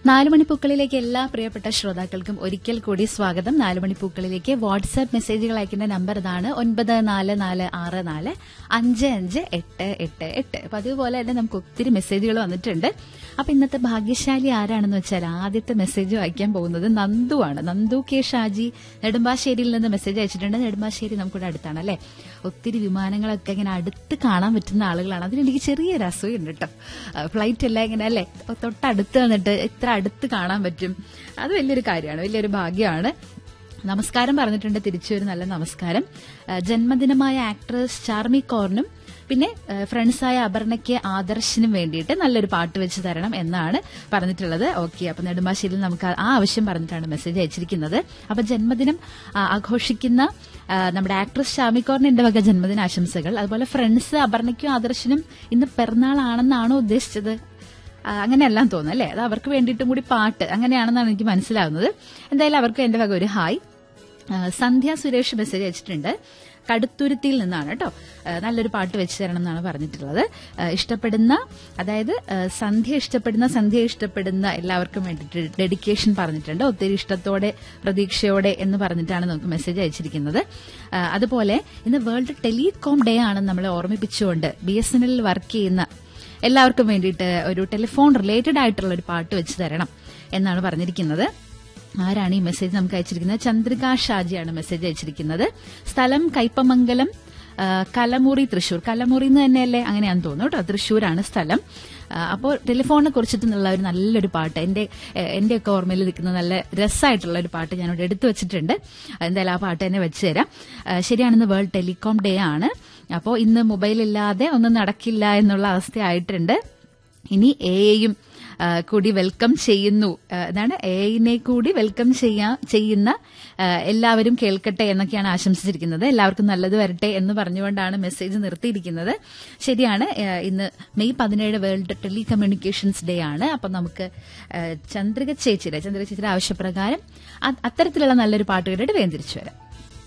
നാലുമണിപ്പൂക്കളിലേക്ക് എല്ലാ പ്രിയപ്പെട്ട ശ്രോതാക്കൾക്കും ഒരിക്കൽ കൂടി സ്വാഗതം നാലുമണിപ്പൂക്കളിലേക്ക് വാട്സാപ്പ് മെസ്സേജുകൾ അയക്കുന്ന നമ്പർ ഇതാണ് ഒൻപത് നാല് നാല് ആറ് നാല് അഞ്ച് അഞ്ച് എട്ട് എട്ട് എട്ട് അപ്പൊ അതുപോലെ തന്നെ നമുക്ക് ഒത്തിരി മെസ്സേജുകൾ വന്നിട്ടുണ്ട് അപ്പൊ ഇന്നത്തെ ഭാഗ്യശാലി ആരാണെന്ന് വെച്ചാൽ ആദ്യത്തെ മെസ്സേജ് വായിക്കാൻ പോകുന്നത് നന്ദു ആണ് നന്ദു കെ ഷാജി നെടുമ്പാശ്ശേരിയിൽ നിന്ന് മെസ്സേജ് അയച്ചിട്ടുണ്ട് നെടുമ്പാശ്ശേരി നമുക്കിവിടെ അടുത്താണ് അല്ലെ ഒത്തിരി വിമാനങ്ങളൊക്കെ ഇങ്ങനെ അടുത്ത് കാണാൻ പറ്റുന്ന ആളുകളാണ് അതിനെനിക്ക് ചെറിയൊരു അസൂയുണ്ട് കേട്ടോ ഫ്ലൈറ്റ് എല്ലാം ഇങ്ങനെ അല്ലെ തൊട്ടടുത്ത് വന്നിട്ട് ഇത്ര അടുത്ത് കാണാൻ പറ്റും അത് വലിയൊരു കാര്യമാണ് വലിയൊരു ഭാഗ്യമാണ് നമസ്കാരം പറഞ്ഞിട്ടുണ്ട് തിരിച്ചു ഒരു നല്ല നമസ്കാരം ആ, ജന്മദിനമായ ആക്ട്രസ് ചാർമി കോറിനും പിന്നെ ആ, ഫ്രണ്ട്സായ അപർണയ്ക്ക് ആദർശിനും വേണ്ടിയിട്ട് നല്ലൊരു പാട്ട് വെച്ച് തരണം എന്നാണ് പറഞ്ഞിട്ടുള്ളത് ഓക്കെ അപ്പൊ നെടുമ്പാശ്ശേരിയിൽ നമുക്ക് ആ ആവശ്യം പറഞ്ഞിട്ടാണ് മെസ്സേജ് അയച്ചിരിക്കുന്നത് അപ്പൊ ജന്മദിനം ആ, ആഘോഷിക്കുന്ന ആ, നമ്മുടെ ആക്ട്രസ് ഷാമിക്കോറിന് എന്റെ വക ജന്മദിന ആശംസകൾ അതുപോലെ ഫ്രണ്ട്സ് അപർണയ്ക്കും ആദർശിനും ഇന്ന് പിറന്നാളാണെന്നാണോ ഉദ്ദേശിച്ചത് ആ, അങ്ങനെയെല്ലാം തോന്നുന്നു അല്ലേ അത് അവർക്ക് വേണ്ടിയിട്ടും കൂടി പാട്ട് അങ്ങനെയാണെന്നാണ് എനിക്ക് മനസ്സിലാവുന്നത് എന്തായാലും അവർക്ക് എന്റെ വക ഒരു ഹായ് ആ, സന്ധ്യ സുരേഷ് മെസ്സേജ് അയച്ചിട്ടുണ്ട് കടുത്തുരുത്തിയിൽ നിന്നാണ് കേട്ടോ ആ, നല്ലൊരു പാട്ട് വെച്ച് തരണം എന്നാണ് പറഞ്ഞിട്ടുള്ളത് ആ, ഇഷ്ടപ്പെടുന്ന അതായത് ആ, സന്ധ്യ ഇഷ്ടപ്പെടുന്ന സന്ധ്യ ഇഷ്ടപ്പെടുന്ന എല്ലാവർക്കും വേണ്ടിയിട്ട് ഡെഡിക്കേഷൻ പറഞ്ഞിട്ടുണ്ട് ഒത്തിരി ഇഷ്ടത്തോടെ പ്രതീക്ഷയോടെ എന്ന് പറഞ്ഞിട്ടാണ് നമുക്ക് മെസ്സേജ് അയച്ചിരിക്കുന്നത് ആ, അതുപോലെ ഇന്ന് വേൾഡ് ടെലികോം ഡേ ആണെന്ന് നമ്മളെ ഓർമ്മിപ്പിച്ചുകൊണ്ട് ബി എസ് എൻ എല്ലിൽ വർക്ക് ചെയ്യുന്ന എല്ലാവർക്കും വേണ്ടിയിട്ട് ഒരു ടെലിഫോൺ റിലേറ്റഡ് ആയിട്ടുള്ള ഒരു പാട്ട് വെച്ച് തരണം എന്നാണ് പറഞ്ഞിരിക്കുന്നത് ആരാണ് ഈ മെസ്സേജ് നമുക്ക് അയച്ചിരിക്കുന്നത് ചന്ദ്രിക ഷാജിയാണ് മെസ്സേജ് അയച്ചിരിക്കുന്നത് സ്ഥലം കൈപ്പമംഗലം ആ, കലമുറി തൃശൂർ കലമുറി എന്ന് തന്നെയല്ലേ അങ്ങനെയാന്ന് തോന്നുന്നു കേട്ടോ തൃശൂരാണ് സ്ഥലം ആ, അപ്പോൾ ടെലിഫോണിനെ കുറിച്ചിട്ടുള്ള ഒരു നല്ലൊരു പാട്ട് എന്റെ എ- എന്റെയൊക്കെ ഓർമ്മയിൽ നിൽക്കുന്ന നല്ല രസമായിട്ടുള്ള ഒരു പാട്ട് ഞാനിവിടെ എടുത്തു വെച്ചിട്ടുണ്ട് എന്തായാലും ആ പാട്ട് തന്നെ വെച്ച് തരാം ആ, ശരിയാണെന്ന് വേൾഡ് ടെലികോം ഡേ ആണ് അപ്പോൾ ഇന്ന് മൊബൈൽ ഇല്ലാതെ ഒന്നും നടക്കില്ല എന്നുള്ള അവസ്ഥയായിട്ടുണ്ട് ഇനി എയും കൂടി വെൽക്കം ചെയ്യുന്നു ആ, എന്താണ് എയിനെ കൂടി വെൽക്കം ചെയ്യാ ചെയ്യുന്ന ആ, എല്ലാവരും കേൾക്കട്ടെ എന്നൊക്കെയാണ് ആശംസിച്ചിരിക്കുന്നത് എല്ലാവർക്കും നല്ലത് വരട്ടെ എന്ന് പറഞ്ഞുകൊണ്ടാണ് മെസ്സേജ് നിർത്തിയിരിക്കുന്നത് ശരിയാണ് ആ, ഇന്ന് മെയ് പതിനേഴ് വേൾഡ് ടെലികമ്മ്യൂണിക്കേഷൻസ് ഡേ ആണ് അപ്പം നമുക്ക് ആ, ചന്ദ്രിക ചേച്ചിയുടെ ചന്ദ്രിക ചേച്ചിയുടെ ആവശ്യപ്രകാരം അ- അത്തരത്തിലുള്ള നല്ലൊരു പാട്ട് കേട്ടിട്ട് വേഗം തിരിച്ചു വരാം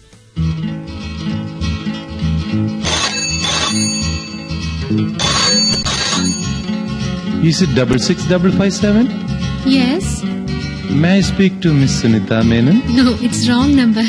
Is it double six double five seven? Yes. May I speak to Miss Sunita Menon? No, it's wrong number.